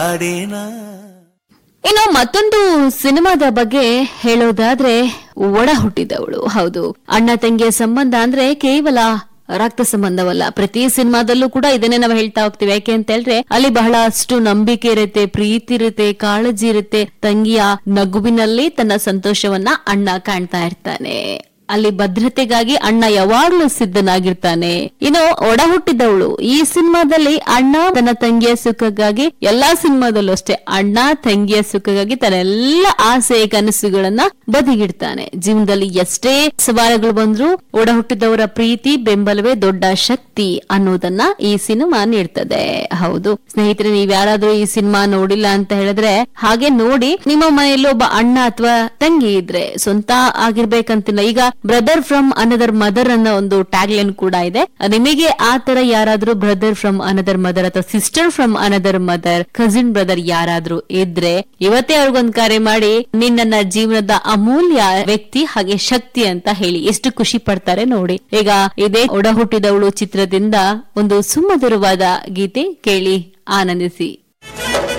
ಅಡೇನಾ ಇನ್ನು ಮತ್ತೊಂದು ಸಿನಿಮಾದ ಬಗ್ಗೆ ಹೇಳೋದಾದ್ರೆ ಒಡ ಹುಟ್ಟಿದವಳು ಹೌದು ಅಣ್ಣ ತಂಗಿಯ ಸಂಬಂಧ ಅಂದ್ರೆ ಕೇವಲ ರಕ್ತ ಸಂಬಂಧವಲ್ಲ ಪ್ರತಿ ಸಿನಿಮಾದಲ್ಲೂ ಕೂಡ ಇದನ್ನೇ ನಾವು ಹೇಳ್ತಾ ಹೋಗ್ತೀವಿ ಯಾಕೆ ಅಂತ ಹೇಳಿದ್ರೆ ಅಲ್ಲಿ ಬಹಳಷ್ಟು ನಂಬಿಕೆ ಇರುತ್ತೆ ಪ್ರೀತಿ ಇರುತ್ತೆ ಕಾಳಜಿ ಇರುತ್ತೆ ತಂಗಿಯ ನಗುವಿನಲ್ಲಿ ತನ್ನ ಸಂತೋಷವನ್ನ ಅಣ್ಣ ಕಾಣ್ತಾ ಇರ್ತಾನೆ ಅಲ್ಲಿ ಭದ್ರತೆಗಾಗಿ ಅಣ್ಣ ಯಾವಾಗ್ಲೂ ಸಿದ್ಧನಾಗಿರ್ತಾನೆ ಇನ್ನು ಒಡ ಹುಟ್ಟಿದವಳು ಈ ಸಿನಿಮಾದಲ್ಲಿ ಅಣ್ಣ ತನ್ನ ತಂಗಿಯ ಸುಖಕ್ಕಾಗಿ ಎಲ್ಲಾ ಸಿನಿಮಾದಲ್ಲೂ ಅಷ್ಟೇ ಅಣ್ಣ ತಂಗಿಯ ಸುಖಕ್ಕಾಗಿ ತನ್ನ ಎಲ್ಲ ಆಸೆ ಕನಸುಗಳನ್ನ ಬದಿಗಿಡ್ತಾನೆ ಜೀವನದಲ್ಲಿ ಎಷ್ಟೇ ಸವಾಲುಗಳು ಬಂದ್ರು ಒಡ ಹುಟ್ಟಿದವರ ಪ್ರೀತಿ ಬೆಂಬಲವೇ ದೊಡ್ಡ ಶಕ್ತಿ ಅನ್ನೋದನ್ನ ಈ ಸಿನಿಮಾ ನೀಡ್ತದೆ ಹೌದು ಸ್ನೇಹಿತರೆ ನೀವ್ ಯಾರಾದ್ರೂ ಈ ಸಿನಿಮಾ ನೋಡಿಲ್ಲ ಅಂತ ಹೇಳಿದ್ರೆ ಹಾಗೆ ನೋಡಿ ನಿಮ್ಮ ಮನೆಯಲ್ಲಿ ಒಬ್ಬ ಅಣ್ಣ ಅಥವಾ ತಂಗಿ ಇದ್ರೆ ಸ್ವಂತ ಆಗಿರ್ಬೇಕಂತಿಲ್ಲ ಈಗ ಬ್ರದರ್ ಫ್ರಮ್ ಅನದರ್ ಮದರ್ ಅನ್ನೋ ಒಂದು ಟ್ಯಾಗ್ ಲೈನ್ ಕೂಡ ಇದೆ ನಿಮಗೆ ಆ ತರ ಯಾರಾದ್ರೂ ಬ್ರದರ್ ಫ್ರಮ್ ಅನದರ್ ಮದರ್ ಅಥವಾ sister from another mother cousin brother ಯಾರಾದ್ರೂ ಇದ್ರೆ ಇವತ್ತೇ ಅವ್ರಿಗೊಂದ್ ಕರೆ ಮಾಡಿ ನೀನ್ ನನ್ನ ಜೀವನದ ಅಮೂಲ್ಯ ವ್ಯಕ್ತಿ ಹಾಗೆ ಶಕ್ತಿ ಅಂತ ಹೇಳಿ ಎಷ್ಟು ಖುಷಿ ಪಡ್ತಾರೆ ನೋಡಿ ಈಗ ಇದೇ ಒಡ ಹುಟ್ಟಿದವಳು ಚಿತ್ರದಿಂದ ಒಂದು ಸುಮಧುರವಾದ ಗೀತೆ ಕೇಳಿ ಆನಂದಿಸಿ